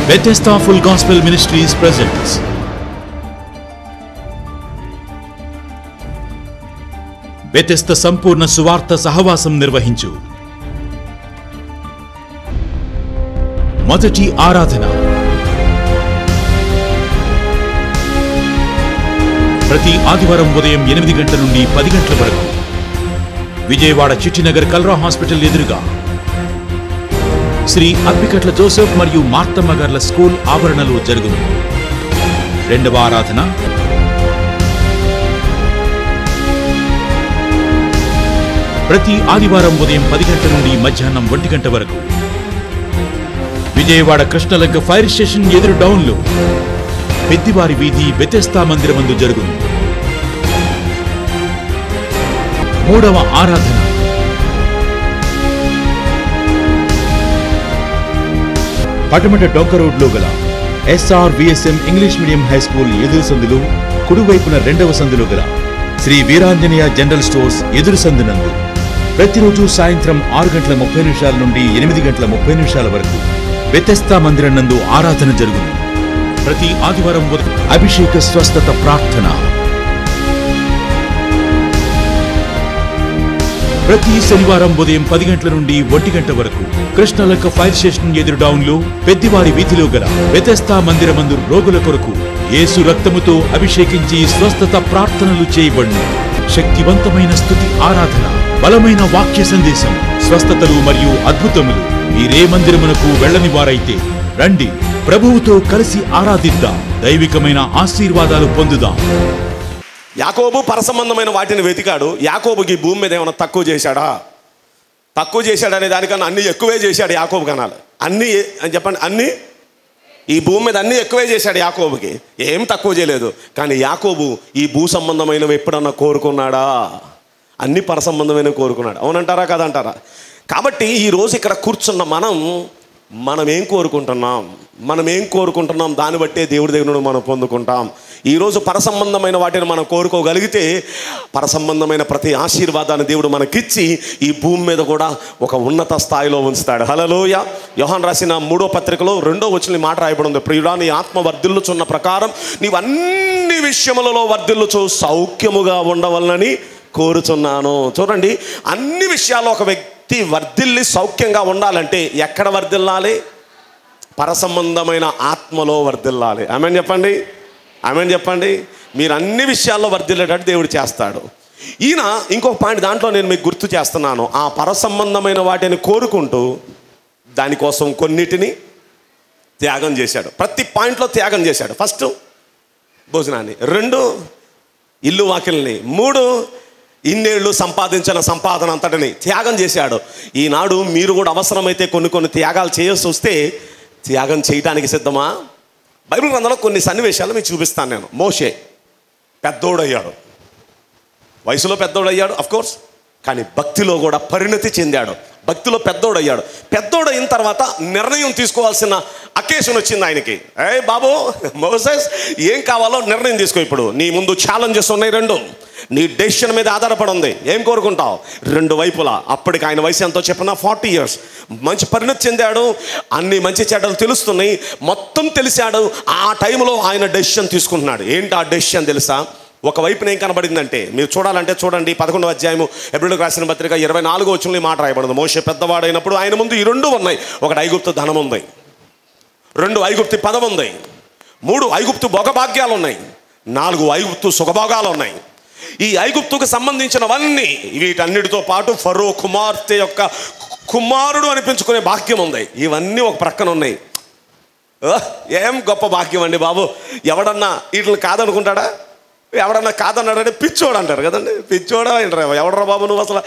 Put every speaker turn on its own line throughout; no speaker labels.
Bethesda Full Gospel Ministries presents Bethesda సంపూర్ణ సువార్త సహవాసం నిర్వహించు మొదటి ఆరాధన ప్రతి ఆదివారం ఉదయం ఎనిమిది గంటల నుండి పది గంటల వరకు విజయవాడ చిట్టినగర్ కల్రా హాస్పిటల్ ఎదురుగా శ్రీ అప్పికట్ల జోసెఫ్ మరియు మార్తమ్మ గార్ల స్కూల్ ఆవరణలో జరుగును రెండవ ఆరాధన ప్రతి ఆదివారం ఉదయం పది గంటల నుండి మధ్యాహ్నం ఒంటి గంట వరకు విజయవాడ కృష్ణలంక ఫైర్ స్టేషన్ ఎదురు డౌన్లో పెద్దివారి వీధి బెతెస్తా మందిరమందు జరుగును మూడవ ఆరాధన పటమట డొంక రోడ్లో గల SR VSM English medium high school ఎదురు సందులు కుడివైపున రెండవ సందులో గల శ్రీ వీరాంజనేయ జనరల్ స్టోర్స్ ఎదురు సందునందు ప్రతిరోజు సాయంత్రం ఆరు గంటల ముప్పై నిమిషాల నుండి ఎనిమిది గంటల ముప్పై నిమిషాల వరకు వ్యతస్థా మందిరం నందు ఆరాధన జరుగును ప్రతి ఆదివారం ఉదయం అభిషేక స్వస్థత ప్రార్థన ప్రతి శనివారం ఉదయం పది గంటల నుండి ఒంటి గంట వరకు కృష్ణలంక ఫైర్ స్టేషన్ ఎదురు డౌన్ లో పెద్దివారి వీధిలో గల వ్యతస్థా మందిరమందు రోగుల కొరకు యేసు రక్తముతో అభిషేకించి స్వస్థత ప్రార్థనలు చేయబడును శక్తివంతమైన స్థుతి ఆరాధన బలమైన వాక్య సందేశం స్వస్థతలు మరియు అద్భుతములు మీరే మందిరమునకు వెళ్ళని వారైతే రండి ప్రభువుతో కలిసి ఆరాధిద్దాం దైవికమైన ఆశీర్వాదాలు పొందుదాం
యాకోబు పరసంబంధమైన వాటిని వెతికాడు యాకోబుకి ఈ భూమి మీద ఏమైనా తక్కువ చేశాడా తక్కువ చేశాడనే దానికన్నా అన్ని ఎక్కువే చేశాడు యాకోబు కనాలి అన్ని అని చెప్పండి అన్ని ఈ భూమి మీద అన్ని ఎక్కువే చేశాడు యాకోబుకి ఏం తక్కువ చేయలేదు కానీ యాకోబు ఈ భూ సంబంధమైనవి ఎప్పుడన్నా కోరుకున్నాడా అన్ని పరసంబంధమైన కోరుకున్నాడు అవునంటారా కదంటారా కాబట్టి ఈ రోజు ఇక్కడ కూర్చున్న మనం మనం ఏం కోరుకుంటున్నాం మనం ఏం కోరుకుంటున్నాం దాన్ని బట్టే దేవుడి దగ్గర నుండి మనం పొందుకుంటాం ఈరోజు పరసంబంధమైన వాటిని మనం కోరుకోగలిగితే పరసంబంధమైన ప్రతి ఆశీర్వాదాన్ని దేవుడు మనకిచ్చి ఈ భూమి మీద కూడా ఒక ఉన్నత స్థాయిలో ఉంచుతాడు హలలోయ యోహాన్ రాసిన మూడో పత్రికలో రెండో వచ్చిన మాట రాయబడి ఉంది ప్రియుడా నీ ఆత్మ వర్ధిల్లుచున్న ప్రకారం నీవు అన్ని విషయములలో వర్ధిల్లుచు సౌఖ్యముగా ఉండవలనని కోరుచున్నాను చూడండి అన్ని విషయాల్లో ఒక వ్యక్తి వర్ధిల్లి సౌఖ్యంగా ఉండాలంటే ఎక్కడ వర్ధిల్లాలి పరసంబంధమైన ఆత్మలో వర్ధిల్లాలి ఆమెన్ చెప్పండి ఆమెన్ చెప్పండి మీరు అన్ని విషయాల్లో వర్ధిల్లేటట్టు దేవుడు చేస్తాడు ఈయన ఇంకొక పాయింట్ దాంట్లో నేను మీకు గుర్తు చేస్తున్నాను ఆ పరసంబంధమైన వాటిని కోరుకుంటూ దానికోసం కొన్నిటిని త్యాగం చేశాడు ప్రతి పాయింట్లో త్యాగం చేశాడు ఫస్ట్ భోజనాన్ని రెండు ఇల్లు వాకిల్ని మూడు ఇన్నేళ్ళు సంపాదించిన సంపాదన అంతటిని త్యాగం చేశాడు ఈనాడు మీరు కూడా అవసరమైతే కొన్ని కొన్ని త్యాగాలు చేయాల్సి వస్తే త్యాగం చేయడానికి సిద్ధమా బైబిల్ గ్రంథంలో కొన్ని సన్నివేశాలు మీకు చూపిస్తాను నేను మోషే పెద్దోడయ్యాడు వయసులో పెద్దోడయ్యాడు అఫ్ కోర్స్ కానీ భక్తిలో కూడా పరిణతి చెందాడు భక్తిలో పెద్దోడయ్యాడు పెద్దోడైన తర్వాత నిర్ణయం తీసుకోవాల్సిన అకేషన్ వచ్చింది ఆయనకి ఏ బాబు మోసెస్ ఏం కావాలో నిర్ణయం తీసుకో ఇప్పుడు నీ ముందు ఛాలెంజెస్ ఉన్నాయి రెండు నీ డెసిషన్ మీద ఆధారపడి ఉంది ఏం కోరుకుంటావు రెండు వైపులా అప్పటికి ఆయన వయసు ఎంతో చెప్పిన ఫార్టీ ఇయర్స్ మంచి పరిణతి చెందాడు అన్ని మంచి చెడ్డలు తెలుస్తున్నాయి మొత్తం తెలిసాడు ఆ టైంలో ఆయన డెసిషన్ తీసుకుంటున్నాడు ఏంటి ఆ డెసిషన్ తెలుసా ఒకవైపున ఏం కనబడిందంటే మీరు చూడాలంటే చూడండి పదకొండవ అధ్యాయము ఎబ్రిల్కి రాసిన పత్రిక ఇరవై నాలుగో వచ్చిన మాట రాయబడింది మోసే పెద్దవాడైనప్పుడు ఆయన ముందు ఈ రెండు ఉన్నాయి ఒకటి ఐగుప్తు ధనం ఉంది రెండు ఐగుప్తి పదం ఉంది మూడు ఐగుప్తు భోగభాగ్యాలు ఉన్నాయి నాలుగు ఐగుప్తు సుఖభోగాలు ఉన్నాయి ఈ ఐగుప్తుకు సంబంధించినవన్నీ వీటన్నిటితో పాటు ఫరో కుమార్తె యొక్క కుమారుడు అనిపించుకునే భాగ్యం ఉంది ఇవన్నీ ఒక ప్రక్కన ఉన్నాయి ఓ, ఏం గొప్ప భాగ్యం అండి బాబు ఎవడన్నా వీటిని కాదనుకుంటాడా ఎవడన్నా కాదన్నాడంటే పిచ్చోడు అంటారు కదండి పిచ్చోడా అంటారు ఎవడరా బాబు నువ్వు అసలు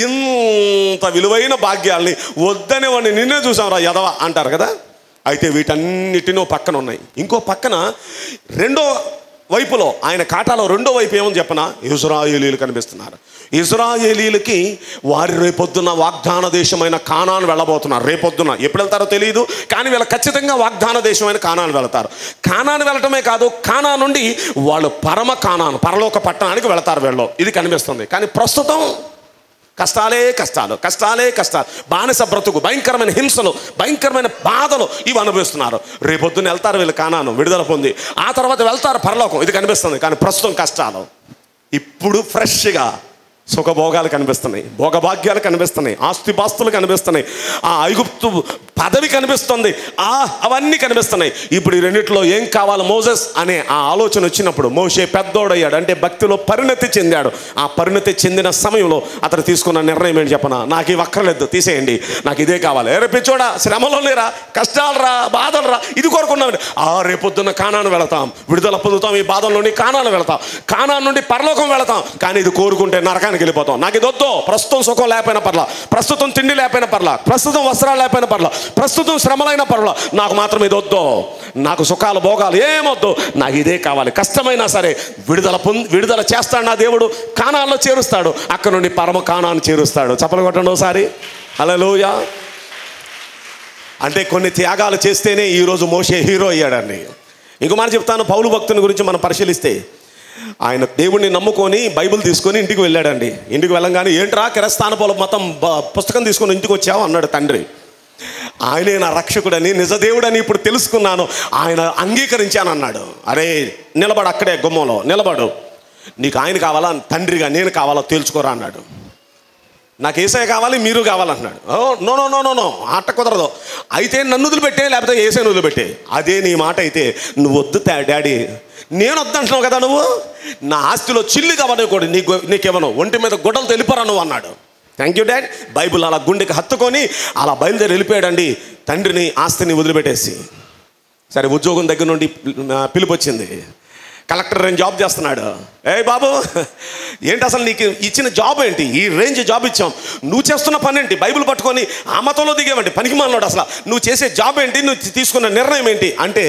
ఇంత విలువైన భాగ్యాల్ని వద్దని వాడిని నిన్నే చూసాంరా యదవ అంటారు కదా అయితే వీటన్నిటినో పక్కన ఉన్నాయి ఇంకో పక్కన రెండో వైపులో ఆయన కాటాలో రెండో వైపు ఏమని చెప్పన ఇజ్రాయేలీలు కనిపిస్తున్నారు ఇజ్రాయేలీలకి వారి రేపొద్దున వాగ్దాన దేశమైన కానాను వెళ్ళబోతున్నారు రేపొద్దున ఎప్పుడు వెళ్తారో తెలియదు కానీ వీళ్ళు ఖచ్చితంగా వాగ్దాన దేశమైన కానాను వెళతారు కానాను వెళ్ళటమే కాదు కానా నుండి వాళ్ళు పరమ కానాను పరలోక పట్టణానికి వెళతారు వీళ్ళు ఇది కనిపిస్తుంది కానీ ప్రస్తుతం కష్టాలే కష్టాలు కష్టాలే కష్టాలు బానిస బ్రతుకు భయంకరమైన హింసలు భయంకరమైన బాధలు ఇవి అనుభవిస్తున్నారు రేపొద్దున వెళ్తారు వీళ్ళు కానాను విడుదల పొంది ఆ తర్వాత వెళ్తారు పరలోకం ఇది కనిపిస్తుంది కానీ ప్రస్తుతం కష్టాలు ఇప్పుడు ఫ్రెష్గా సుఖభోగాలు కనిపిస్తున్నాయి భోగభాగ్యాలు కనిపిస్తున్నాయి ఆస్తిపాస్తులు కనిపిస్తున్నాయి ఆ ఐగుప్తు పదవి కనిపిస్తుంది ఆ అవన్నీ కనిపిస్తున్నాయి ఇప్పుడు ఈ రెండిట్లో ఏం కావాలి మోజెస్ అనే ఆ ఆలోచన వచ్చినప్పుడు మోషే పెద్దోడయ్యాడు అంటే భక్తిలో పరిణతి చెందాడు ఆ పరిణతి చెందిన సమయంలో అతను తీసుకున్న నిర్ణయం ఏంటి చెప్పనా నాకు ఇవి అక్కర్లేదు తీసేయండి నాకు ఇదే కావాలి ఏ రేపిచ్చోడా శ్రమలో లేరా కష్టాలు రా బాధలు రా ఇది కోరుకున్నాం ఆ రేపొద్దున్న కానాను వెళతాం విడుదల పొందుతాం ఈ బాధల నుండి కానాను వెళతాం కానాను నుండి పరలోకం వెళతాం కానీ ఇది కోరుకుంటే నరకానికి వెళ్ళిపోతాం నాకు ఇది వద్దు ప్రస్తుతం సుఖం లేకపోయినా పర్లా ప్రస్తుతం తిండి లేకపోయినా పర్లా ప్రస్తుతం వస్త్రాలు లేకపోయినా పర్లా ప్రస్తుతం శ్రమలైన పర్లా నాకు మాత్రం ఇది వద్దు నాకు సుఖాలు భోగాలు ఏమొద్దు నాకు ఇదే కావాలి కష్టమైనా సరే విడుదల పొంది విడుదల చేస్తాడు నా దేవుడు కానాల్లో చేరుస్తాడు అక్కడ నుండి పరమ కానాన్ని చేరుస్తాడు చప్పలు కొట్టండి ఒకసారి హలోయ అంటే కొన్ని త్యాగాలు చేస్తేనే ఈరోజు మోసే హీరో అయ్యాడండి ఇంకో మాట చెప్తాను పౌలు భక్తుని గురించి మనం పరిశీలిస్తే ఆయన దేవుణ్ణి నమ్ముకొని బైబిల్ తీసుకొని ఇంటికి వెళ్ళాడండి ఇంటికి వెళ్ళంగానే ఏంట్రా కిరస్థాన పొలం మొత్తం బ- పుస్తకం తీసుకొని ఇంటికి వచ్చావు అన్నాడు తండ్రి ఆయనే నా రక్షకుడని నిజదేవుడని ఇప్పుడు తెలుసుకున్నాను ఆయన అంగీకరించాను అన్నాడు అరే నిలబడు అక్కడే గుమ్మంలో నిలబడు నీకు ఆయన కావాలా తండ్రిగా నేను కావాలా తేల్చుకోరా అన్నాడు నాకు ఏసఐ కావాలి మీరు కావాలంటున్నాడు oh no no no no no ఆట కుదరదు అయితే నన్ను వదిలిపెట్టే లేకపోతే ఏసైని వదిలిపెట్టే అదే నీ మాట అయితే నువ్వు వద్దు తా- డాడీ నేను వద్దంటున్నావు కదా నువ్వు నా ఆస్తిలో చిల్లు కావాలి కూడా నీకు నీకేమను ఒంటి మీద గుడ్డలు తెలిపరా నువ్వు అన్నాడు థ్యాంక్ యూ డాడ్ బైబుల్ అలా గుండెకి హత్తుకొని అలా బయలుదేరి వెళ్ళిపోయాడండి తండ్రిని ఆస్తిని వదిలిపెట్టేసి సరే ఉద్యోగం దగ్గర నుండి ఆ, పిలుపు వచ్చింది కలెక్టర్ నేను జాబ్ చేస్తున్నాడు ఏ బాబు ఏంటి అసలు నీకు ఇచ్చిన జాబ్ ఏంటి ఈ రేంజ్ జాబ్ ఇచ్చాం నువ్వు చేస్తున్న పని ఏంటి బైబిల్ పట్టుకొని ఆ మతంలో దిగేవంటి పనికి మాలినాడు అసలు నువ్వు చేసే జాబ్ ఏంటి నువ్వు తీసుకున్న నిర్ణయం ఏంటి అంటే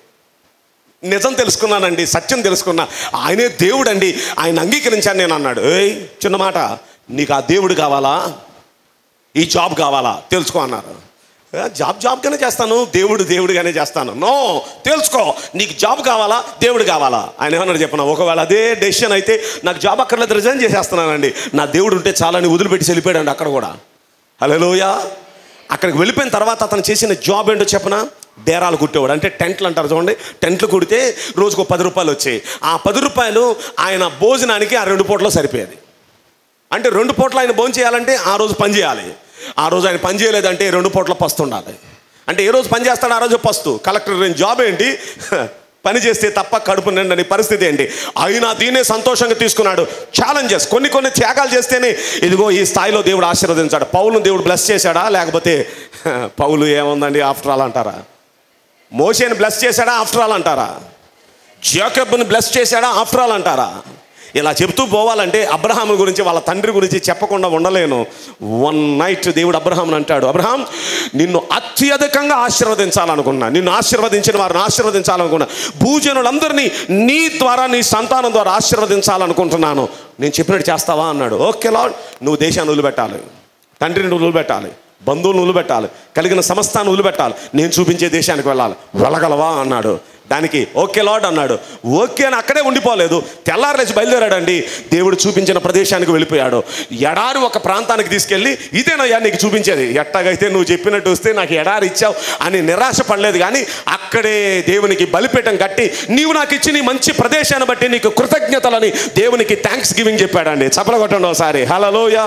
నిజం తెలుసుకున్నానండి సత్యం తెలుసుకున్నా ఆయనే దేవుడండి ఆయన అంగీకరించాను నేను అన్నాడు ఏయ్ చిన్న మాట నీకు ఆ దేవుడు కావాలా ఈ జాబ్ కావాలా తెలుసుకో అన్నారు "ఏ, జాబ్ జాబ్గానే చేస్తాను దేవుడు దేవుడిగానే చేస్తాను నో తెలుసుకో నీకు జాబ్ కావాలా దేవుడు కావాలా ఆయన ఏమన్నాడు చెప్పిన ఒకవేళ అదే డెసిషన్ అయితే నాకు జాబ్ అక్కర్లేదు రిజైన్ చేసేస్తున్నానండి నా దేవుడు ఉంటే చాలని వదిలిపెట్టి వెళ్ళిపోయాడు అక్కడ కూడా హలోయ అక్కడికి వెళ్ళిపోయిన తర్వాత అతను చేసిన జాబ్ ఏంటో చెప్పన డేరాలు కుట్టేవాడు అంటే టెంట్లు అంటారు చూడండి టెంట్లు కుడితే రోజుకు పది రూపాయలు వచ్చాయి ఆ పది రూపాయలు ఆయన భోజనానికి ఆ రెండు పూటలో సరిపోయేది అంటే రెండు పూట్ల ఆయన భోజనం చేయాలంటే ఆ రోజు పని చేయాలి ఆ రోజు ఆయన పని చేయలేదంటే రెండు పూట్ల పస్తు ఉండాలి అంటే ఏ రోజు పని చేస్తాడు ఆ రోజు పస్తు కలెక్టర్ నేను జాబ్ ఏంటి పని చేస్తే తప్ప కడుపు నిండని పరిస్థితి ఏంటి అయినా దీనే సంతోషంగా తీసుకున్నాడు ఛాలెంజెస్ కొన్ని కొన్ని త్యాగాలు చేస్తేనే ఇదిగో ఈ స్థాయిలో దేవుడు ఆశీర్వదించాడు పౌలును దేవుడు బ్లెస్ చేశాడా లేకపోతే పౌలు ఏముందండి ఆఫ్టర్ ఆల్ అంటారా మోసేని బ్లెస్ చేశాడా ఆఫ్టర్ ఆల్ అంటారా జాకబ్ని బ్లెస్ చేశాడా ఆఫ్టర్ ఆల్ అంటారా ఇలా చెప్తూ పోవాలంటే అబ్రహాం గురించి వాళ్ళ తండ్రి గురించి చెప్పకుండా ఉండలేను వన్ నైట్ దేవుడు అబ్రహాం అంటాడు అబ్రహాం నిన్ను అత్యధికంగా ఆశీర్వదించాలనుకున్నా నిన్ను ఆశీర్వదించిన వారిని ఆశీర్వదించాలనుకున్నా భూజనులందరినీ నీ ద్వారా నీ సంతానం ద్వారా ఆశీర్వదించాలనుకుంటున్నాను నేను చెప్పినట్టు చేస్తావా అన్నాడు ఓకే లాడ్ నువ్వు దేశాన్ని వదిలిపెట్టాలి తండ్రిని వదిలిపెట్టాలి బంధువులను వదిలిపెట్టాలి కలిగిన సమస్తాన్ని వదిలిపెట్టాలి నేను చూపించే దేశానికి వెళ్ళాలి వెళ్ళగలవా అన్నాడు దానికి ఓకే లాడ్ అన్నాడు ఓకే అని అక్కడే ఉండిపోలేదు తెల్లారలేసి బయలుదేరాడండి దేవుడు చూపించిన ప్రదేశానికి వెళ్ళిపోయాడు ఎడారి ఒక ప్రాంతానికి తీసుకెళ్ళి ఇదేనయ్యా నీకు చూపించేది ఎట్టాగైతే నువ్వు చెప్పినట్టు వస్తే నాకు ఎడారి ఇచ్చావు అని నిరాశ పడలేదు కానీ అక్కడే దేవునికి బలిపీఠం కట్టి నీవు నాకు ఇచ్చిన ఈ మంచి ప్రదేశాన్ని బట్టి నీకు కృతజ్ఞతలని దేవునికి థ్యాంక్స్ గివింగ్ చెప్పాడండి చప్పల కొట్టండి ఒకసారి హలోయ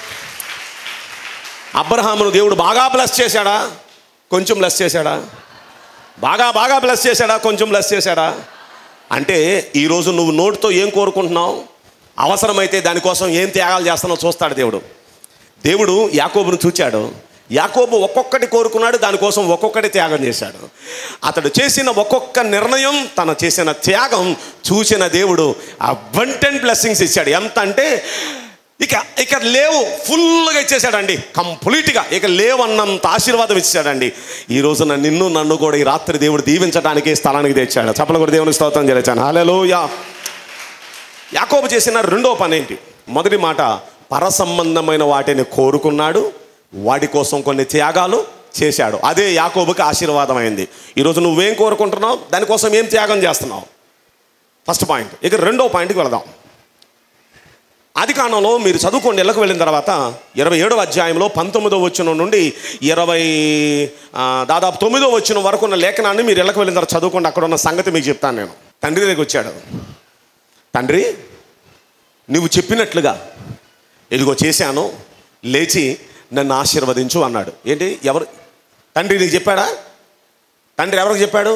అబ్రహామును దేవుడు బాగా బ్లెస్ చేశాడా కొంచెం బ్లెస్ చేశాడా బాగా బాగా బ్లెస్ చేశాడా కొంచెం బ్లెస్ చేశాడా అంటే ఈరోజు నువ్వు నోటితో ఏం కోరుకుంటున్నావు అవసరమైతే దానికోసం ఏం త్యాగాలు చేస్తున్నావు చూస్తాడు దేవుడు దేవుడు యాకోబును చూచాడు యాకోబు ఒక్కొక్కటి కోరుకున్నాడు దానికోసం ఒక్కొక్కటి త్యాగం చేశాడు అతడు చేసిన ఒక్కొక్క నిర్ణయం తన చేసిన త్యాగం చూసిన దేవుడు అబంటెంట్ బ్లెస్సింగ్స్ ఇచ్చాడు ఎంత అంటే ఇక ఇక లేవు ఫుల్గా ఇచ్చేసాడండి కంప్లీట్గా ఇక లేవన్నంత ఆశీర్వాదం ఇచ్చాడండి ఈ రోజున నిన్ను నన్ను కూడా ఈ రాత్రి దేవుడు దీవించడానికి ఈ స్థలానికి తెచ్చాడు చప్పల కూడా దేవునికి స్తోత్రం చేశాను హలోయా యాకోబు చేసిన రెండో పని ఏంటి మొదటి మాట పరసంబంధమైన వాటిని కోరుకున్నాడు వాటి కోసం కొన్ని త్యాగాలు చేశాడు అదే యాకోబుకి ఆశీర్వాదం అయింది ఈరోజు నువ్వేం కోరుకుంటున్నావు దానికోసం ఏం త్యాగం చేస్తున్నావు ఫస్ట్ పాయింట్ ఇక రెండో పాయింట్కి వెళదాం ఆది కాలంలో మీరు చదువుకోండి ఇళ్ళకు వెళ్ళిన తర్వాత ఇరవై ఏడవ అధ్యాయంలో పంతొమ్మిదో వచ్చిన నుండి ఇరవై ఆ, దాదాపు తొమ్మిదో వచ్చిన వరకు ఉన్న లేఖనాన్ని మీరు ఇళ్ళకు వెళ్ళిన తర్వాత చదువుకోండి అక్కడ ఉన్న సంగతి మీకు చెప్తాను నేను తండ్రి దగ్గరికి వచ్చాడు తండ్రి నువ్వు చెప్పినట్లుగా ఇదిగో చేశాను లేచి నన్ను ఆశీర్వదించు అన్నాడు ఏంటి ఎవరు తండ్రి నీకు చెప్పాడా తండ్రి ఎవరికి చెప్పాడు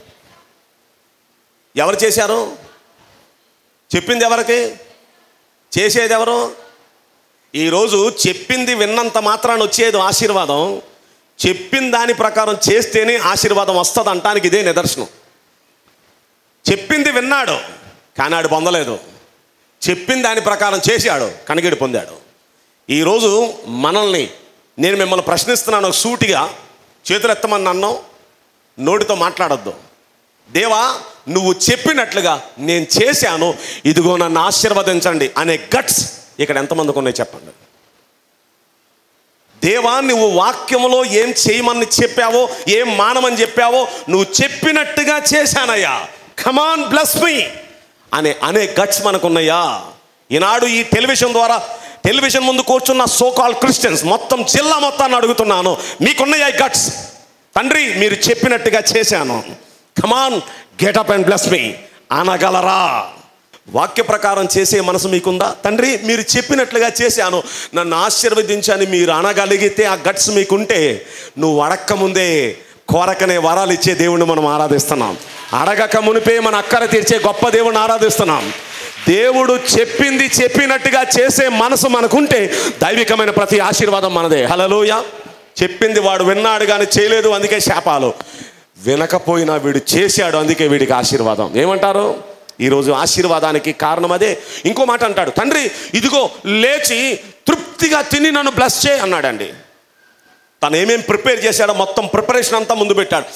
ఎవరు చేశారు చెప్పింది ఎవరికి చేసేది ఎవరు ఈరోజు చెప్పింది విన్నంత మాత్రాన వచ్చేది ఆశీర్వాదం చెప్పిన దాని ప్రకారం చేస్తేనే ఆశీర్వాదం వస్తుంది అంటానికి ఇదే నిదర్శనం చెప్పింది విన్నాడు కానీ ఆడు పొందలేదు చెప్పిన దాని ప్రకారం చేశాడు కనిగిడి పొందాడు ఈరోజు మనల్ని నేను మిమ్మల్ని ప్రశ్నిస్తున్నాను సూటిగా చేతులెత్తమని అన్నాం నోటితో మాట్లాడొద్దు దేవా నువ్వు చెప్పినట్లుగా నేను చేశాను ఇదిగో నన్ను ఆశీర్వదించండి అనే గట్స్ ఇక్కడ ఎంతమందికి ఉన్నాయి చెప్పండి దేవా నువ్వు వాక్యములో ఏం చేయమని చెప్పావో ఏం మానమని చెప్పావో నువ్వు చెప్పినట్టుగా చేశానయ్యా కమాన్ బ్లస్ మీ అనే అనే గట్స్ మనకున్నాయా ఈనాడు ఈ టెలివిజన్ ద్వారా టెలివిజన్ ముందు కూర్చున్న సోకాల్ క్రిస్టియన్స్ మొత్తం జిల్లా మొత్తాన్ని అడుగుతున్నాను మీకున్నాయా ఈ గట్స్ తండ్రి మీరు చెప్పినట్టుగా చేశాను come on get up and bless me అనగలరా వాక్య ప్రకారం చేసే మనసు మీకుందా తండ్రి మీరు చెప్పినట్లుగా చేశాను నన్ను ఆశీర్వదించని మీరు అనగలిగితే ఆ గట్స్ మీకుంటే నువ్వు అడక్క ముందే కోరకనే వరాలు ఇచ్చే దేవుణ్ణి మనం ఆరాధిస్తున్నాం అడగక మునిపే మన అక్కర తీర్చే గొప్ప దేవుణ్ణి ఆరాధిస్తున్నాం దేవుడు చెప్పింది చెప్పినట్టుగా చేసే మనసు మనకుంటే దైవికమైన ప్రతి ఆశీర్వాదం మనదే హలలోయ చెప్పింది వాడు విన్నాడు కానీ చేయలేదు అందుకే శాపాలు వినకపోయినా వీడు చేశాడు అందుకే వీడికి ఆశీర్వాదం ఏమంటారు ఈరోజు ఆశీర్వాదానికి కారణం అదే ఇంకో మాట అంటాడు తండ్రి ఇదిగో లేచి తృప్తిగా తిని నన్ను బ్లస్ చే అన్నాడండి తను ఏమేం ప్రిపేర్ చేశాడో మొత్తం ప్రిపరేషన్ అంతా ముందు పెట్టాడు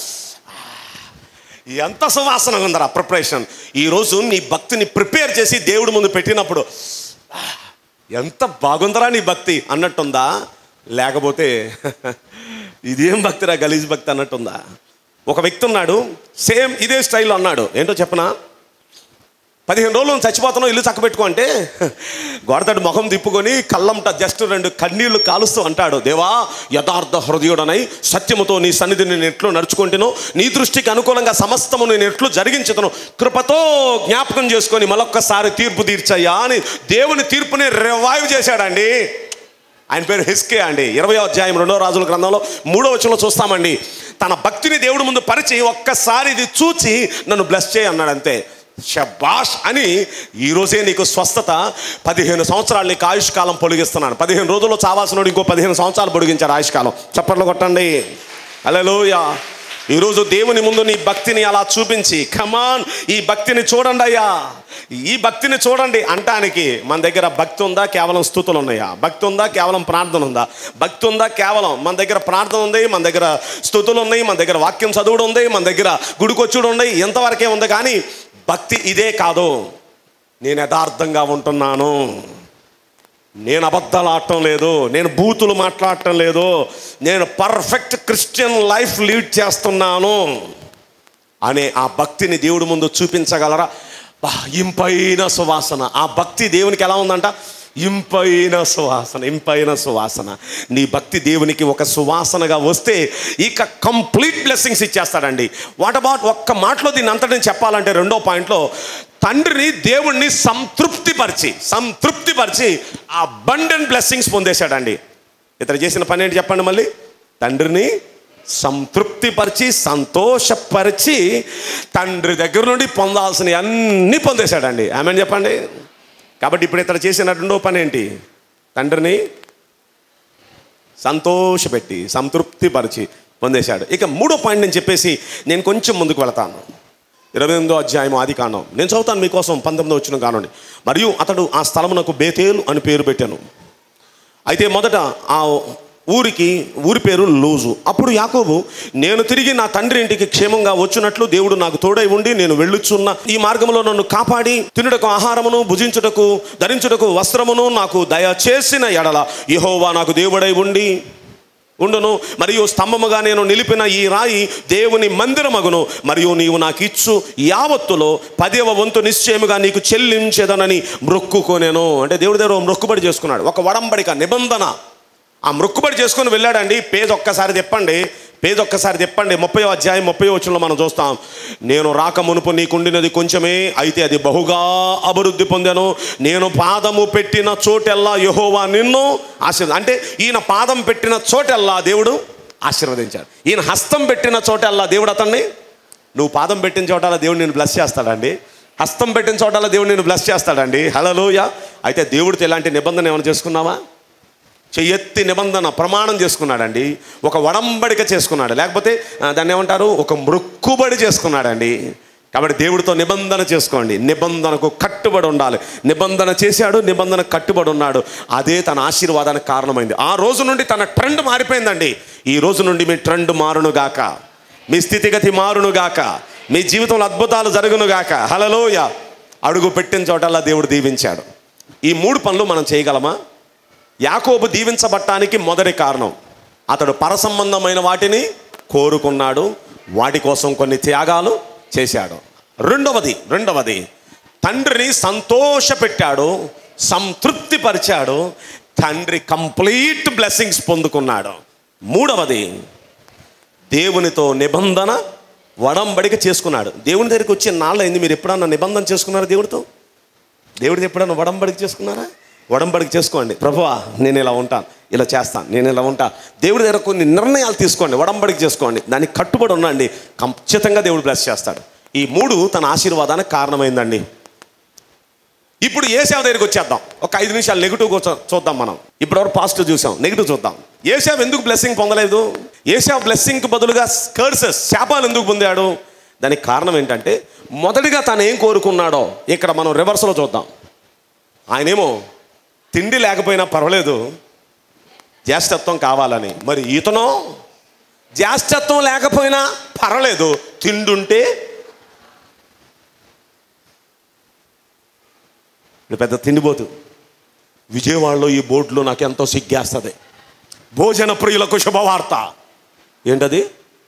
ఎంత సువాసన ఉందరా ప్రిపరేషన్ ఈరోజు నీ భక్తిని ప్రిపేర్ చేసి దేవుడి ముందు పెట్టినప్పుడు "ఆ, ఎంత బాగుందరా నీ భక్తి అన్నట్టుందా లేకపోతే ఇదేం భక్తిరా గలీజ్ భక్తి అన్నట్టుందా ఒక వ్యక్తి ఉన్నాడు సేమ్ ఇదే స్టైల్లో అన్నాడు ఏంటో చెప్పనా పదిహేను రోజులు నువ్వు చచ్చిపోతున్నావు ఇల్లు చక్కబెట్టుకో అంటే గోడతడి ముఖం తిప్పుకొని కళ్ళంట జస్ట్ రెండు కన్నీళ్లు కాలుస్తూ అంటాడు దేవా యథార్థ హృదయుడనై సత్యముతో నీ సన్నిధిని నేను ఎట్లు నడుచుకుంటును నీ దృష్టికి అనుకూలంగా సమస్తము నేను ఎట్లు జరిగించుతును కృపతో జ్ఞాపకం చేసుకొని మరొక్కసారి తీర్పు తీర్చయ్యా అని దేవుని తీర్పుని రివైవ్ చేశాడండి ఆయన పేరు హెస్కే అండి ఇరవై అధ్యాయం రెండో రాజుల గ్రంథంలో మూడో వచనంలో చూస్తామండి తన భక్తిని దేవుడి ముందు పరిచి ఒక్కసారి ఇది చూచి నన్ను బ్లెస్ చేయి అన్నాడు అంతే షబాష్ అని ఈరోజే నీకు స్వస్థత పదిహేను సంవత్సరాలు నీకు ఆయుష్కాలం పొడిగిస్తున్నాను పదిహేను రోజుల్లో చావాల్సినోడు ఇంకో పదిహేను సంవత్సరాలు పొడిగించారు ఆయుష్కాలం చప్పట్లు కొట్టండి అలలోయ ఈరోజు దేవుని ముందు నీ భక్తిని అలా చూపించి కమాన్ ఈ భక్తిని చూడండి అయ్యా ఈ భక్తిని చూడండి అంటానికి మన దగ్గర భక్తి ఉందా కేవలం స్థుతులు ఉన్నాయా భక్తి ఉందా కేవలం ప్రార్థన ఉందా భక్తి ఉందా కేవలం మన దగ్గర ప్రార్థన ఉంది మన దగ్గర స్థుతులు ఉన్నాయి మన దగ్గర వాక్యం చదువుడు ఉంది మన దగ్గర గుడికొచ్చుడు ఉన్నాయి ఎంతవరకే ఉంది కానీ భక్తి ఇదే కాదు నేను యథార్థంగా ఉంటున్నాను నేను అబద్ధాలు ఆడటం లేదు నేను బూతులు మాట్లాడటం లేదు నేను పర్ఫెక్ట్ క్రిస్టియన్ లైఫ్ లీడ్ చేస్తున్నాను అనే ఆ భక్తిని దేవుడి ముందు చూపించగలరా బా, ఇంపైన సువాసన ఆ భక్తి దేవునికి ఎలా ఉందంట ఇంపైన సువాసన ఇంపైన సువాసన నీ భక్తి దేవునికి ఒక సువాసనగా వస్తే ఇక కంప్లీట్ బ్లెస్సింగ్స్ ఇచ్చేస్తాడండి వాట్ అబౌట్ ఒక్క మాటలో దీన్ని అంతటిని చెప్పాలంటే రెండో పాయింట్లో తండ్రిని దేవుణ్ణి సంతృప్తిపరిచి సంతృప్తిపరిచి ఆ బండెన్ బ్లెస్సింగ్స్ పొందేశాడండి ఇతను చేసిన పని ఏంటి చెప్పండి మళ్ళీ తండ్రిని సంతృప్తిపరిచి సంతోషపరిచి తండ్రి దగ్గర నుండి పొందాల్సినవి అన్నీ పొందేశాడండి ఆమె చెప్పండి కాబట్టి ఇప్పుడు ఇతను చేసిన రెండో పని ఏంటి తండ్రిని సంతోషపెట్టి సంతృప్తిపరిచి పొందేశాడు ఇక మూడో పాయింట్ నేను చెప్పేసి నేను కొంచెం ముందుకు వెళతాను ఇరవై ఎనిమిదో అధ్యాయం ఆది కాండం నేను చదువుతాను మీకోసం పంతొమ్మిదో వచ్చిన కానండి మరియు అతడు ఆ స్థలమునకు బేతేలు అని పేరు పెట్టాను అయితే మొదట ఆ ఊరికి ఊరి పేరు లూజు అప్పుడు యాకోబు నేను తిరిగి నా తండ్రి ఇంటికి క్షేమంగా వచ్చినట్లు దేవుడు నాకు తోడై ఉండి నేను వెళ్ళుచున్న ఈ మార్గంలో నన్ను కాపాడి తినుటకు ఆహారమును భుజించుటకు ధరించుటకు వస్త్రమును నాకు దయచేసిన ఎడల యెహోవా నాకు దేవుడై ఉండి ఉండును మరియు స్తంభముగా నేను నిలిపిన ఈ రాయి దేవుని మందిరమగును మరియు నీవు నాకు ఇచ్చు యావత్తులో పదవ వంతు నిశ్చయముగా నీకు చెల్లించేదనని మొక్కుకోనేను అంటే దేవుడి దగ్గర ఓ మొక్కుబడి చేసుకున్నాడు ఒక వడంబడిక నిబంధన ఆ మొక్కుబడి చేసుకొని వెళ్ళాడండి పేజ్ ఒక్కసారి తిప్పండి పేజ్ ఒక్కసారి తిప్పండి ముప్పై అధ్యాయం ముప్పై వచ్చంలో మనం చూస్తాం నేను రాక మునుపు నీకుండినది కొంచెమే అయితే అది బహుగా అభివృద్ధి పొందాను నేను పాదము పెట్టిన చోటెల్లా యహోవా నిన్ను ఆశీర్వ అంటే ఈయన పాదం పెట్టిన చోటెల్లా దేవుడు ఆశీర్వదించాడు ఈయన హస్తం పెట్టిన చోటెల్లా దేవుడు అతన్ని నువ్వు పాదం పెట్టిన చోటల్లా దేవుడు నేను బ్లెస్ చేస్తాడండి హస్తం పెట్టిన చోటల్లా దేవుడు నేను బ్లెస్ చేస్తాడండి హలోయ అయితే దేవుడితో ఎలాంటి నిబంధన ఏమైనా చేసుకున్నావా చెయ్యెత్తి నిబంధన ప్రమాణం చేసుకున్నాడండి ఒక వడంబడిక చేసుకున్నాడు లేకపోతే ఆ, దాన్ని ఏమంటారు ఒక మృక్కుబడి చేసుకున్నాడండి కాబట్టి దేవుడితో నిబంధన చేసుకోండి నిబంధనకు కట్టుబడి ఉండాలి నిబంధన చేశాడు నిబంధన కట్టుబడి ఉన్నాడు అదే తన ఆశీర్వాదానికి కారణమైంది ఆ రోజు నుండి తన ట్రెండ్ మారిపోయిందండి ఈ రోజు నుండి మీ ట్రెండ్ మారునుగాక మీ స్థితిగతి మారునుగాక మీ జీవితంలో అద్భుతాలు జరుగునుగాక హలలోయ అడుగు పెట్టిన చోటల్లా దేవుడు దీవించాడు ఈ మూడు పనులు మనం చేయగలమా యాకోబు దీవించబట్టానికి మొదటి కారణం అతడు పరసంబంధమైన వాటిని కోరుకున్నాడు వాటి కోసం కొన్ని త్యాగాలు చేశాడు రెండవది రెండవది తండ్రిని సంతోషపెట్టాడు సంతృప్తిపరిచాడు తండ్రి కంప్లీట్ బ్లెస్సింగ్స్ పొందుకున్నాడు మూడవది దేవునితో నిబంధన వడంబడిక చేసుకున్నాడు దేవుని దగ్గరికి వచ్చే నాళ్ళైంది మీరు ఎప్పుడన్నా నిబంధన చేసుకున్నారా దేవుడితో దేవుడిది ఎప్పుడన్నా వడంబడిక చేసుకున్నారా వడంబడిక చేసుకోండి ప్రభువా నేను ఇలా ఉంటాను ఇలా చేస్తాను నేను ఇలా ఉంటాను దేవుడి దగ్గర కొన్ని నిర్ణయాలు తీసుకోండి వడంబడిక చేసుకోండి దానికి కట్టుబడి ఉండండి ఖచ్చితంగా దేవుడు బ్లెస్ చేస్తాడు ఈ మూడు తన ఆశీర్వాదానికి కారణమైందండి ఇప్పుడు ఏసావు దగ్గరికి వచ్చేద్దాం ఒక ఐదు నిమిషాలు నెగిటివ్ చూద్దాం మనం ఇప్పటివరకు పాజిటివ్ చూసాం నెగిటివ్ చూద్దాం ఏసావు ఎందుకు బ్లెస్సింగ్ పొందలేదు ఏసావు బ్లెస్సింగ్ బదులుగా కర్సెస్ శాపాలు ఎందుకు పొందాడు దానికి కారణం ఏంటంటే మొదటిగా తను ఏం కోరుకున్నాడో ఇక్కడ మనం రివర్స్లో చూద్దాం ఆయనేమో తిండి లేకపోయినా పర్వాలేదు జ్యేష్ఠత్వం కావాలని మరి ఈతనో జ్యేష్ఠత్వం లేకపోయినా పర్వాలేదు తిండుంటే ఇది పెద్ద తిండిపోతు విజయవాడలో ఈ బోర్డులో నాకు ఎంతో సిగ్గేస్తుంది భోజన ప్రియులకు శుభవార్త ఏంటది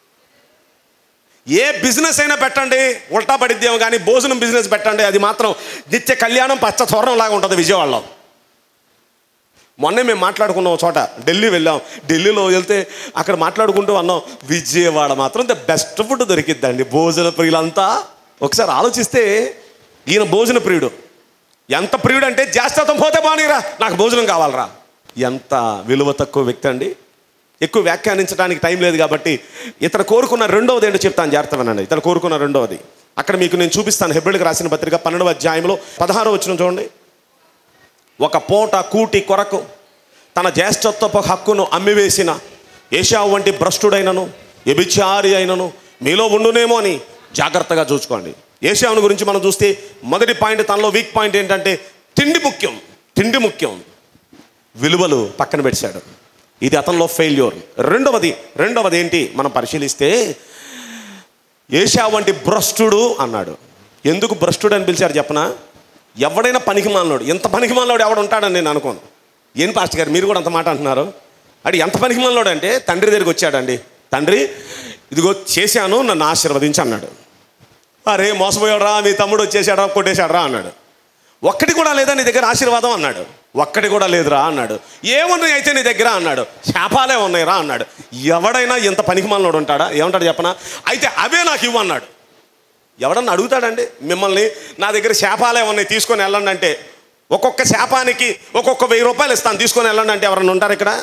ఏ బిజినెస్ అయినా పెట్టండి ఉల్టా పడిద్దేమో కానీ భోజనం బిజినెస్ పెట్టండి అది మాత్రం నిత్య కళ్యాణం పచ్చ తోరణం లాగా ఉంటుంది విజయవాడలో మొన్నే మేము మాట్లాడుకున్నాం ఒక చోట ఢిల్లీ వెళ్ళాం ఢిల్లీలో వెళ్తే అక్కడ మాట్లాడుకుంటూ అన్నాం విజయవాడ మాత్రం ద బెస్ట్ ఫుడ్ దొరికిద్దండి భోజన ప్రియులంతా ఒకసారి ఆలోచిస్తే ఈయన భోజన ప్రియుడు ఎంత ప్రియుడు అంటే జాస్తతం పోతే బానీరా నాకు భోజనం కావాలరా ఎంత విలువ తక్కువ వ్యక్తి అండి ఎక్కువ వ్యాఖ్యానించడానికి టైం లేదు కాబట్టి ఇతను కోరుకున్న రెండవది ఏంటో చెప్తాను జాగ్రత్త వినండి ఇతను కోరుకున్న రెండవది అక్కడ మీకు నేను చూపిస్తాను హెబ్రిల్కి రాసిన పత్రిక పన్నెండవ అధ్యాయంలో పదహారో వచ్చిన చూడండి ఒక పూట కూటి కొరకు తన జ్యేష్ఠత్వపు హక్కును అమ్మివేసిన ఏషావు వంటి భ్రష్టుడైనను వ్యభిచారి అయినను మీలో ఉండునేమో అని జాగ్రత్తగా చూసుకోండి ఏషావుని గురించి మనం చూస్తే మొదటి పాయింట్ తనలో వీక్ పాయింట్ ఏంటంటే తిండి ముఖ్యం తిండి ముఖ్యం విలువలు పక్కన పెట్టాడు ఇది అతనిలో ఫెయిల్యూర్ రెండవది రెండవది ఏంటి మనం పరిశీలిస్తే ఏషా వంటి భ్రష్టుడు అన్నాడు ఎందుకు భ్రష్టుడు అని పిలిచారు చెప్పనా ఎవడైనా పనికిమాలినోడు ఎంత పనికిమాలినోడు ఎవడు ఉంటాడని నేను అనుకోను ఏం పాస్టర్ గారు మీరు కూడా అంత మాట అంటున్నారు అడి ఎంత పనికిమాలినోడు అంటే తండ్రి దగ్గరికి వచ్చాడండి తండ్రి ఇదిగో చేశాను నన్ను ఆశీర్వదించి అన్నాడు అరే మోసపోయాడురా మీ తమ్ముడు వచ్చేసాడా కొట్టేశాడరా అన్నాడు ఒక్కటి కూడా లేదా నీ దగ్గర ఆశీర్వాదం అన్నాడు ఒక్కటి కూడా లేదురా అన్నాడు ఏమున్నాయి అయితే నీ దగ్గర అన్నాడు శాపాలే ఉన్నాయిరా అన్నాడు ఎవడైనా ఇంత పనికిమాలినోడు ఉంటాడా ఏమంటాడు చెప్పనా అయితే అవే నాకు ఇవ్వు అన్నాడు ఎవడన్నా అడుగుతాడండి మిమ్మల్ని నా దగ్గర శాపాలే ఉన్నాయి తీసుకొని వెళ్ళండి అంటే ఒక్కొక్క శాపానికి ఒక్కొక్క వెయ్యి రూపాయలు ఇస్తాను తీసుకొని వెళ్ళండి అంటే ఎవరన్నా ఉంటారు ఇక్కడ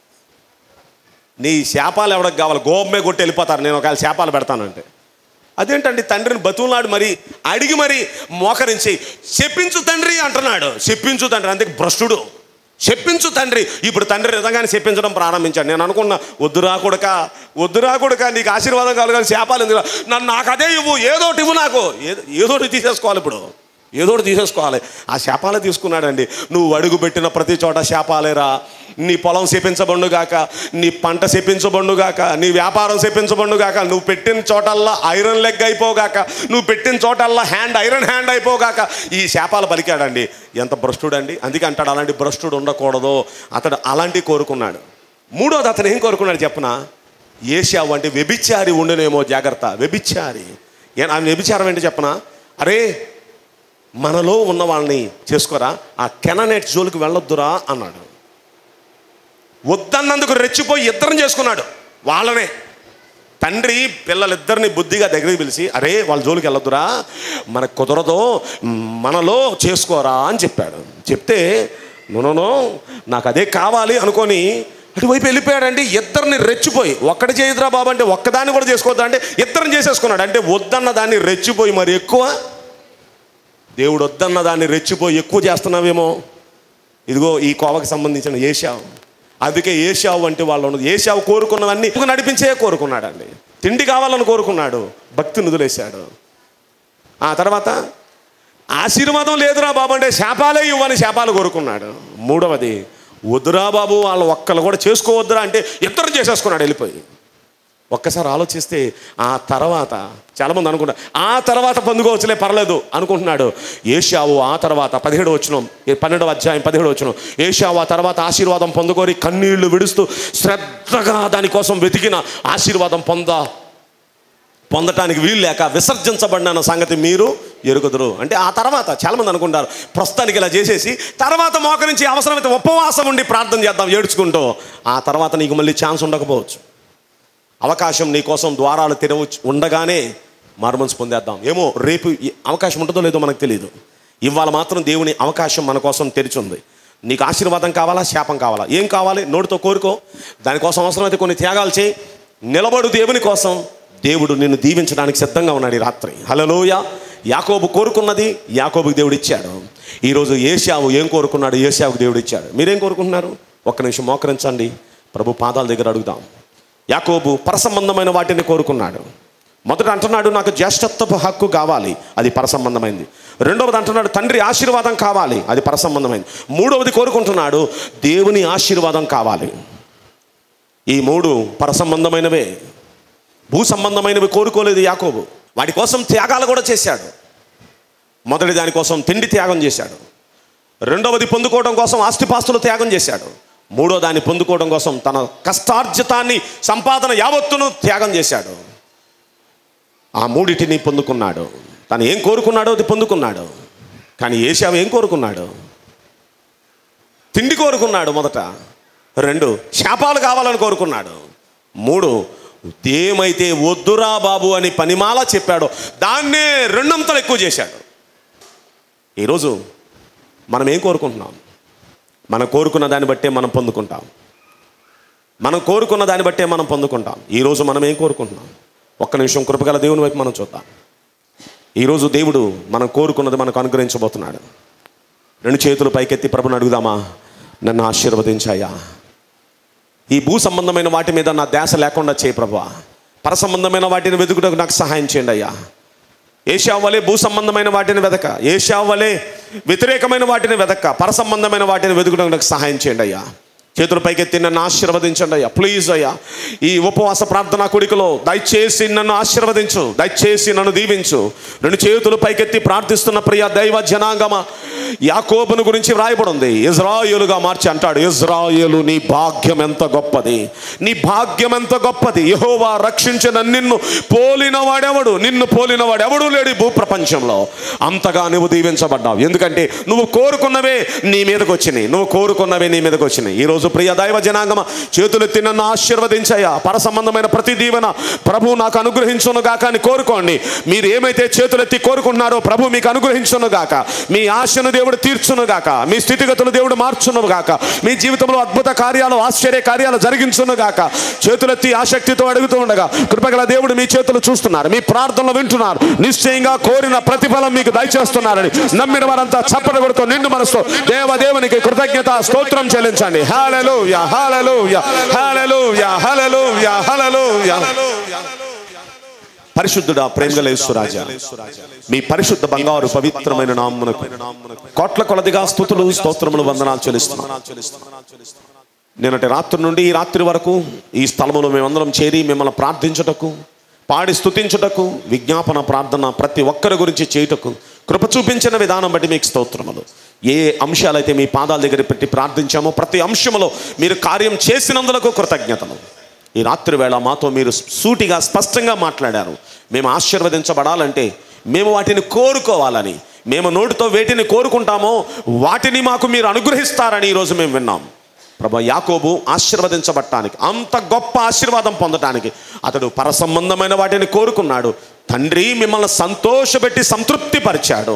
నీ శాపాలు ఎవరికి కావాలి గోమే కొట్టి వెళ్ళిపోతారు నేను ఒకవేళ శాపాలు పెడతానంటే అదేంటండి తండ్రిని బతువులాడు మరి అడిగి మరి మోకరించి చెప్పించు తండ్రి అంటున్నాడు చెప్పించు తండ్రి అందుకే భ్రష్టుడు చెప్పించు తండ్రి ఇప్పుడు తండ్రి నిజంగానే చెప్పించడం ప్రారంభించాడు నేను అనుకున్నా వద్దురా కొడుక వద్దురా కొడుక నీకు ఆశీర్వాదం కలగాలి శాపాలు ఎందుకు నన్ను నాకు అదే ఇవ్వు ఏదోటి ఇవ్వు నాకు ఏదో ఏదోటి తీసేసుకోవాలి ఇప్పుడు ఏదోటి తీసేసుకోవాలి ఆ శాపాలే తీసుకున్నాడండి నువ్వు అడుగు పెట్టిన ప్రతి చోట శాపాలేరా నీ పొలం శపించబండుగాక నీ పంట శపించబండుగాక నీ వ్యాపారం శపించబండుగాక నువ్వు పెట్టిన చోటల్లా ఐరన్ లెగ్ అయిపోగాక నువ్వు పెట్టిన చోటల్లా హ్యాండ్ ఐరన్ హ్యాండ్ అయిపోగాక ఈ శాపాలు పలికాడండి ఎంత భ్రష్టుడండి అందుకే అంటాడు అలాంటి భ్రష్టుడు ఉండకూడదు అతడు అలాంటి కోరుకున్నాడు మూడోది అతను ఏం కోరుకున్నాడు చెప్పన ఏషావు అంటే వ్యభిచారి ఉండునేమో జాగ్రత్త వ్యభిచారి ఏ- ఆమె వ్యభిచారం ఏంటి చెప్పన అరే మనలో ఉన్న వాళ్ళని చేసుకోరా ఆ కెననెట్ జోలికి వెళ్ళొద్దురా అన్నాడు వద్దన్నందుకు రెచ్చిపోయి ఇద్దరం చేసుకున్నాడు వాళ్ళనే తండ్రి పిల్లలిద్దరిని బుద్ధిగా దగ్గరికి పిలిచి అరే వాళ్ళ జోలికి వెళ్ళొద్దురా మనకు కుదరదో మనలో చేసుకోరా అని చెప్పాడు చెప్తే నూనెనో నాకు అదే కావాలి అనుకొని అటువైపు వెళ్ళిపోయాడంటే ఇద్దరిని రెచ్చిపోయి ఒక్కటి చేయదురా బాబు అంటే ఒక్కదాన్ని కూడా చేసుకోవద్దా అంటే ఇద్దరిని చేసేసుకున్నాడు అంటే వద్దన్న దాన్ని రెచ్చిపోయి మరి ఎక్కువ దేవుడు వద్దన్న దాన్ని రెచ్చిపోయి ఎక్కువ చేస్తున్నావేమో ఇదిగో ఈ కోవకి సంబంధించిన ఏషావు అందుకే ఏషావు అంటే వాళ్ళు ఉన్నది ఏషావు కోరుకున్నవన్నీ నడిపించే కోరుకున్నాడండి తిండి కావాలని కోరుకున్నాడు భక్తిని వదిలేశాడు ఆ తర్వాత ఆశీర్వాదం లేదురా బాబు అంటే శాపాలే ఇవ్వని శాపాలు కోరుకున్నాడు మూడవది వద్దురా బాబు వాళ్ళు ఒక్కరు కూడా చేసుకోవద్దురా అంటే ఇద్దరు చేసేసుకున్నాడు వెళ్ళిపోయి ఒక్కసారి ఆలోచిస్తే ఆ తర్వాత చాలామంది అనుకుంటారు ఆ తర్వాత పొందుకోవచ్చులే పర్లేదు అనుకుంటున్నాడు ఏషావు ఆ తర్వాత పదిహేడు వచ్చిన పన్నెండవ అధ్యాయం పదిహేడు వచ్చిన ఏషావు ఆ తర్వాత ఆశీర్వాదం పొందుకొని కన్నీళ్లు విడుస్తూ శ్రద్ధగా దానికోసం వెతికిన ఆశీర్వాదం పొంద పొందటానికి వీలు లేక విసర్జించబడిన సంగతి మీరు ఎరుగుదురు అంటే ఆ తర్వాత చాలామంది అనుకుంటారు ప్రస్తుతానికి ఇలా చేసేసి తర్వాత మోకరించి అవసరమైతే ఉపవాసం ఉండి ప్రార్థన చేద్దాం ఏడ్చుకుంటూ ఆ తర్వాత నీకు మళ్ళీ ఛాన్స్ ఉండకపోవచ్చు అవకాశం నీ కోసం ద్వారాలు తెరవచ్చు ఉండగానే మారుమనసు పొందేద్దాం ఏమో రేపు ఈ అవకాశం ఉంటుందో లేదో మనకు తెలియదు ఇవాళ మాత్రం దేవుని అవకాశం మన కోసం తెరిచి ఉంది నీకు ఆశీర్వాదం కావాలా శాపం కావాలా ఏం కావాలి నోటితో కోరుకో దానికోసం అవసరమైతే కొన్ని త్యాగాలు చేయి నిలబడు దేవుని కోసం దేవుడు నిన్ను దీవించడానికి సిద్ధంగా ఉన్నాడు ఈ రాత్రి హలలోయ యాకోబు కోరుకున్నది యాకోబుకి దేవుడు ఇచ్చాడు ఈరోజు ఏషావు ఏం కోరుకున్నాడు ఏషావుకి దేవుడు ఇచ్చాడు మీరేం కోరుకుంటున్నారు ఒక్క నిమిషం మోకరించండి ప్రభు పాదాల దగ్గర అడుగుదాం యాకోబు పరసంబంధమైన వాటిని కోరుకున్నాడు మొదట అంటున్నాడు నాకు జ్యేష్ఠత్వపు హక్కు కావాలి అది పరసంబంధమైంది రెండవది అంటున్నాడు తండ్రి ఆశీర్వాదం కావాలి అది పరసంబంధమైంది మూడవది కోరుకుంటున్నాడు దేవుని ఆశీర్వాదం కావాలి ఈ మూడు పరసంబంధమైనవే భూ సంబంధమైనవి కోరుకోలేదు యాకోబు వాటి కోసం త్యాగాలు కూడా చేశాడు మొదటి దానికోసం తిండి త్యాగం చేశాడు రెండవది పొందుకోవడం కోసం ఆస్తిపాస్తులు త్యాగం చేశాడు మూడో దాన్ని పొందుకోవడం కోసం తన కష్టార్జితాన్ని సంపాదన యావత్తును త్యాగం చేశాడు ఆ మూడిటిని పొందుకున్నాడు తను ఏం కోరుకున్నాడో అది పొందుకున్నాడు కానీ ఏషావు ఏం కోరుకున్నాడు తిండి కోరుకున్నాడు మొదట రెండు శాపాలు కావాలని కోరుకున్నాడు మూడు ఏమైతే వద్దురా బాబు అని పనిమాల చెప్పాడో దాన్నే రెండంతలు ఎక్కువ చేశాడు ఈరోజు మనం ఏం కోరుకుంటున్నాం మనం కోరుకున్న దాన్ని బట్టే మనం పొందుకుంటాం మనం కోరుకున్న దాన్ని బట్టే మనం పొందుకుంటాం ఈరోజు మనం ఏం కోరుకుంటున్నాం ఒక్క నిమిషం కృపగల దేవుని వైపు మనం చూద్దాం ఈరోజు దేవుడు మనం కోరుకున్నది మనకు అనుగ్రహించబోతున్నాడు రెండు చేతులు పైకెత్తి ప్రభుని అడుగుదామా నన్ను ఆశీర్వదించాయా ఈ భూ సంబంధమైన వాటి మీద నా ధ్యాస లేకుండా చేయి ప్రభా పర సంబంధమైన వాటిని వెతుకుటకు నాకు సహాయం చేయండి అయ్యా ఏషా వలె భూ సంబంధమైన వాటిని వెతక ఏషా వలె వ్యతిరేకమైన వాటిని వెతక పర సంబంధమైన వాటిని వెతుకుటకు నాకు సహాయం చేయండి అయ్యా చేతుల పైకెత్తి నన్ను ఆశీర్వదించండి అయ్యా ప్లీజ్ అయ్యా ఈ ఉపవాస ప్రార్థనా కుడికలో దయచేసి నన్ను ఆశీర్వదించు దయచేసి నన్ను దీవించు రెండు చేతులు పైకెత్తి ప్రార్థిస్తున్న ప్రియ దైవ జనాంగమ యాకోబును గురించి వ్రాయబడి ఉంది ఇజ్రాయేలుగా మార్చి అంటాడు ఇజ్రాయేలు నీ భాగ్యం ఎంత గొప్పది నీ భాగ్యం ఎంత గొప్పది యహోవా రక్షించిన నిన్ను పోలిన వాడెవడు నిన్ను పోలిన వాడెవడు లేడు ఈ భూప్రపంచంలో అంతగా నువ్వు దీవించబడ్డావు ఎందుకంటే నువ్వు కోరుకున్నవే నీ మీదకి వచ్చినాయి నువ్వు కోరుకున్నవే నీ మీదకి వచ్చినాయి ఈరోజు ప్రియ దైవ జనాంగమ చేతులెత్తి నన్ను ఆశీర్వదించయ్యా పర సంబంధమైన ప్రతి దీవెన ప్రభు నాకు అనుగ్రహించును గాక అని కోరుకోండి మీరు ఏమైతే చేతులెత్తి కోరుకుంటున్నారో ప్రభు మీకు అనుగ్రహించును గాక మీ ఆశను దేవుడు తీర్చును గాక మీ స్థితిగతులు దేవుడు మార్చును గాక మీ జీవితంలో అద్భుత కార్యాలు ఆశ్చర్య కార్యాలు జరిగించును గాక చేతులెత్తి ఆసక్తితో అడుగుతూ ఉండగా కృపగల దేవుడు మీ చేతులు చూస్తున్నారు మీ ప్రార్థనలు వింటున్నారు నిశ్చయంగా కోరిన ప్రతిఫలం మీకు దయచేస్తున్నారని నమ్మిన వారంతా చప్పట కొడుతూ నిండు మనసుతో దేవదేవునికి కృతజ్ఞత స్తోత్రం చెల్లించండి హల్లెలూయా హల్లెలూయా హల్లెలూయా హల్లెలూయా హల్లెలూయా పరిశుద్ధుడా ప్రేమగలేశ్వరాజా మీ పరిశుద్ధ బంగారు పవిత్రమైన నామ్మునకు కోట్ల కొలదిగా స్థుతులు స్తోత్రములు వందనాలు చెల్లిస్తున్నాను నిన్నటి రాత్రి నుండి ఈ రాత్రి వరకు ఈ స్థలములో మేమందరం చేరి మిమ్మల్ని ప్రార్థించుటకు పాడి స్తుతించుటకు విజ్ఞాపన ప్రార్థన ప్రతి ఒక్కరి గురించి చేయుటకు కృప చూపించిన విధానం బట్టి మీకు స్తోత్రములు ఏ అంశాలైతే మీ పాదాల దగ్గర పెట్టి ప్రార్థించామో ప్రతి అంశంలో మీరు కార్యం చేసినందులకు కృతజ్ఞతలు ఈ రాత్రి వేళ మాతో మీరు సూటిగా స్పష్టంగా మాట్లాడారు మేము ఆశీర్వదించబడాలంటే మేము వాటిని కోరుకోవాలని మేము నోటితో వేటిని కోరుకుంటామో వాటిని మాకు మీరు అనుగ్రహిస్తారని ఈరోజు మేము విన్నాం ప్రభా యాకోబు ఆశీర్వదించబట్టానికి అంత గొప్ప ఆశీర్వాదం పొందటానికి అతడు పరసంబంధమైన వాటిని కోరుకున్నాడు తండ్రి మిమ్మల్ని సంతోషపెట్టి సంతృప్తిపరిచాడు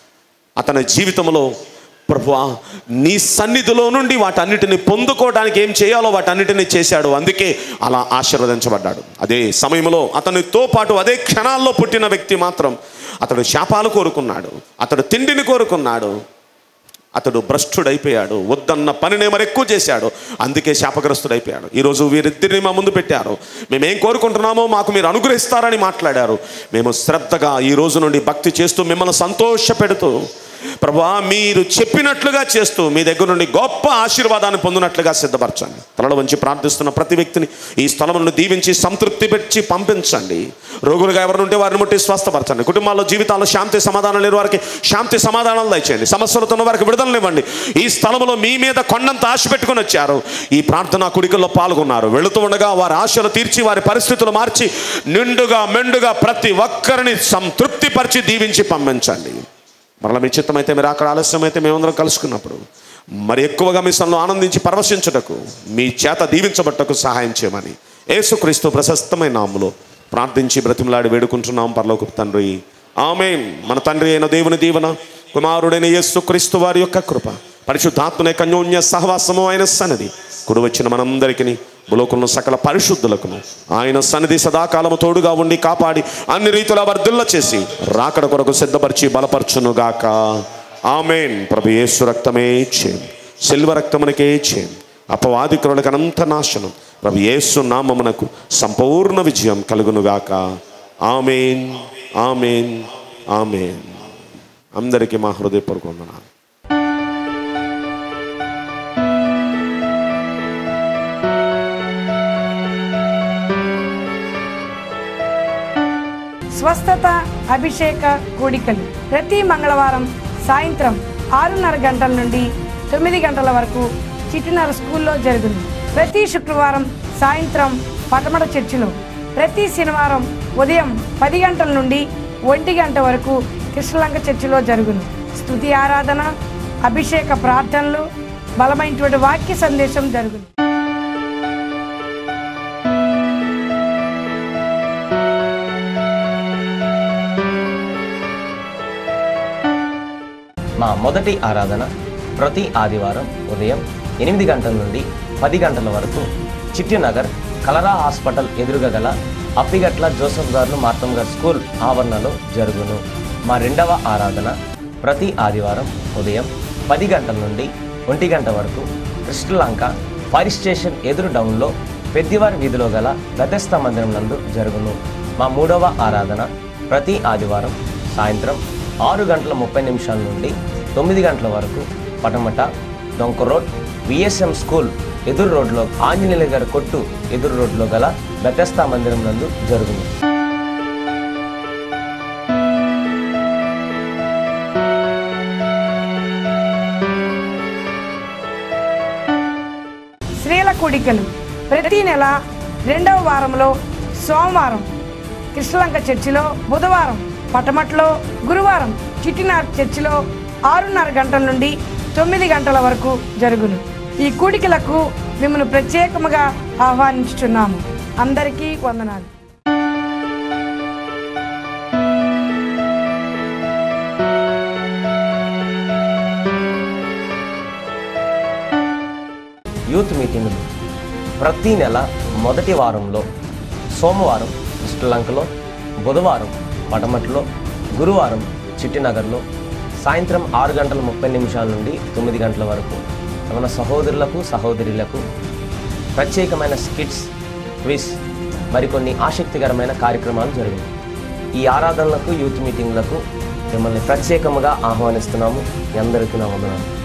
అతని జీవితంలో ప్రభువా నీ సన్నిధిలో నుండి వాటన్నిటిని పొందుకోవడానికి ఏం చేయాలో వాటన్నిటిని చేశాడు అందుకే అలా ఆశీర్వదించబడ్డాడు అదే సమయంలో అతనితో పాటు అదే క్షణాల్లో పుట్టిన వ్యక్తి మాత్రం అతడు శాపాలు కోరుకున్నాడు అతడు తిండిని కోరుకున్నాడు అతడు భ్రష్టుడైపోయాడు వద్దన్న పనిని మరి ఎక్కువ చేశాడు అందుకే శాపగ్రస్తుడైపోయాడు ఈరోజు వీరిద్దరిని మా ముందు పెట్టారు మేమేం కోరుకుంటున్నామో మాకు మీరు అనుగ్రహిస్తారని మాట్లాడారు మేము శ్రద్ధగా ఈ రోజు నుండి భక్తి చేస్తూ మిమ్మల్ని సంతోషపెడుతూ ప్రభా మీరు చెప్పినట్లుగా చేస్తూ మీ దగ్గర నుండి గొప్ప ఆశీర్వాదాన్ని పొందినట్లుగా సిద్ధపరచండి తలలో వంచి ప్రార్థిస్తున్న ప్రతి వ్యక్తిని ఈ స్థలం నుండి దీవించి సంతృప్తి పెట్టి పంపించండి రోగులుగా ఎవరుంటే వారిని ముట్టి స్వస్థపరచండి కుటుంబాల్లో జీవితాల్లో శాంతి సమాధానం లేని వారికి శాంతి సమాధానాలు దయచేయండి సమస్యలతో ఉన్న వారికి విడుదలనివ్వండి ఈ స్థలంలో మీ మీద కొండంత ఆశ పెట్టుకొని వచ్చారు ఈ ప్రార్థనా కుడికల్లో పాల్గొన్నారు వెళుతూ ఉండగా వారి ఆశలు తీర్చి వారి పరిస్థితులు మార్చి నిండుగా మెండుగా ప్రతి ఒక్కరిని సంతృప్తిపరిచి దీవించి పంపించండి మరలా మీ చిత్తమైతే మీరు అక్కడ ఆలస్యమైతే మేమందరం కలుసుకున్నప్పుడు మరి ఎక్కువగా మీ స్థలంలో ఆనందించి పరవశించుటకు మీ చేత దీవించబట్టకు సహాయం చేయమని యేసుక్రీస్తు ప్రశస్తమైన నామములో ప్రార్థించి బ్రతిమలాడి వేడుకుంటున్నాం పరలోక తండ్రి ఆమెన్ మన తండ్రి అయిన దేవుని దీవెన కుమారుడైన యేసుక్రీస్తు వారి యొక్క కృప పరిశుద్ధాత్మనే కన్యోన్య సహవాసము ఆయన సన్నది కుడి వచ్చిన మనందరికీ బులోకులను సకల పరిశుద్ధులకును ఆయన సన్నిధి సదాకాలము తోడుగా ఉండి కాపాడి అన్ని రీతుల వర్ధిల్ల చేసి రాకడ కొరకు సిద్ధపరిచి బలపరచునుగాక ఆమెన్ ప్రభు యేసు రక్తమే చేయం శిల్వ రక్తమునకే చేయం అపవాది క్రొలకు అనంత నాశనం ప్రభు యేసు నామమునకు సంపూర్ణ విజయం కలుగునుగాక ఆమెన్ ఆమెన్ ఆమెన్ అందరికీ మా హృదయపూర్వక వందనాలు
స్వస్థత అభిషేక కూడికలు ప్రతి మంగళవారం సాయంత్రం ఆరున్నర గంటల నుండి తొమ్మిది గంటల వరకు చిట్టినర స్కూల్లో జరుగును ప్రతి శుక్రవారం సాయంత్రం పటమట చర్చిలో ప్రతి శనివారం ఉదయం పది గంటల నుండి ఒంటి గంట వరకు కృష్ణలంక చర్చిలో జరుగును స్తుతి ఆరాధన అభిషేక ప్రార్థనలు బలమైనటువంటి వాక్య సందేశం జరుగును
మా మొదటి ఆరాధన ప్రతి ఆదివారం ఉదయం ఎనిమిది గంటల నుండి పది గంటల వరకు చిట్టినగర్ కలరా హాస్పిటల్ ఎదురుగా గల అప్పిగట్ల జోసఫ్ గారు మార్తమ్ గారు స్కూల్ ఆవరణలో జరుగును మా రెండవ ఆరాధన ప్రతి ఆదివారం ఉదయం పది గంటల నుండి ఒంటి గంట వరకు కృష్ణలంక ఫైర్ స్టేషన్ ఎదురు డౌన్లో పెద్దివారి వీధిలో గల గతస్థ మందిరం నందు జరుగును మా మూడవ ఆరాధన ప్రతి ఆదివారం సాయంత్రం ఆరు గంటల ముప్పై నిమిషాల నుండి తొమ్మిది గంటల వరకు పటమట డొంక రోడ్ విఎస్ఎం స్కూల్ ఎదురు రోడ్లో ఆంజనేయుల గారి కొట్టు ఎదురు రోడ్లో గల బెతస్తా మందిరం నందు జరుగును
స్త్రీల కూడికలు ప్రతి నెల రెండవ వారంలో సోమవారం కృష్ణలంక చర్చిలో బుధవారం పటమట్లో గురువారం చిట్టినార్ చర్చిలో ఆరున్నర గంటల నుండి తొమ్మిది గంటల వరకు జరుగును ఈ కూడికలకు మిమ్మల్ని ప్రత్యేకముగా ఆహ్వానించుచున్నాము అందరికీ వందనాలు
యూత్ మీటింగులు ప్రతి నెల మొదటి వారంలో సోమవారం శ్రీలంకలో బుధవారం పటమట్లో గురువారం చిట్టినగర్లో సాయంత్రం ఆరు గంటల ముప్పై నిమిషాల నుండి తొమ్మిది గంటల వరకు మన సహోదరులకు సహోదరులకు ప్రత్యేకమైన స్కిట్స్ క్విజ్ మరికొన్ని ఆసక్తికరమైన కార్యక్రమాలు జరిగాయి ఈ ఆరాధనలకు యూత్ మీటింగ్లకు మిమ్మల్ని ప్రత్యేకముగా ఆహ్వానిస్తున్నాము మీ అందరికీ నా వందనాలు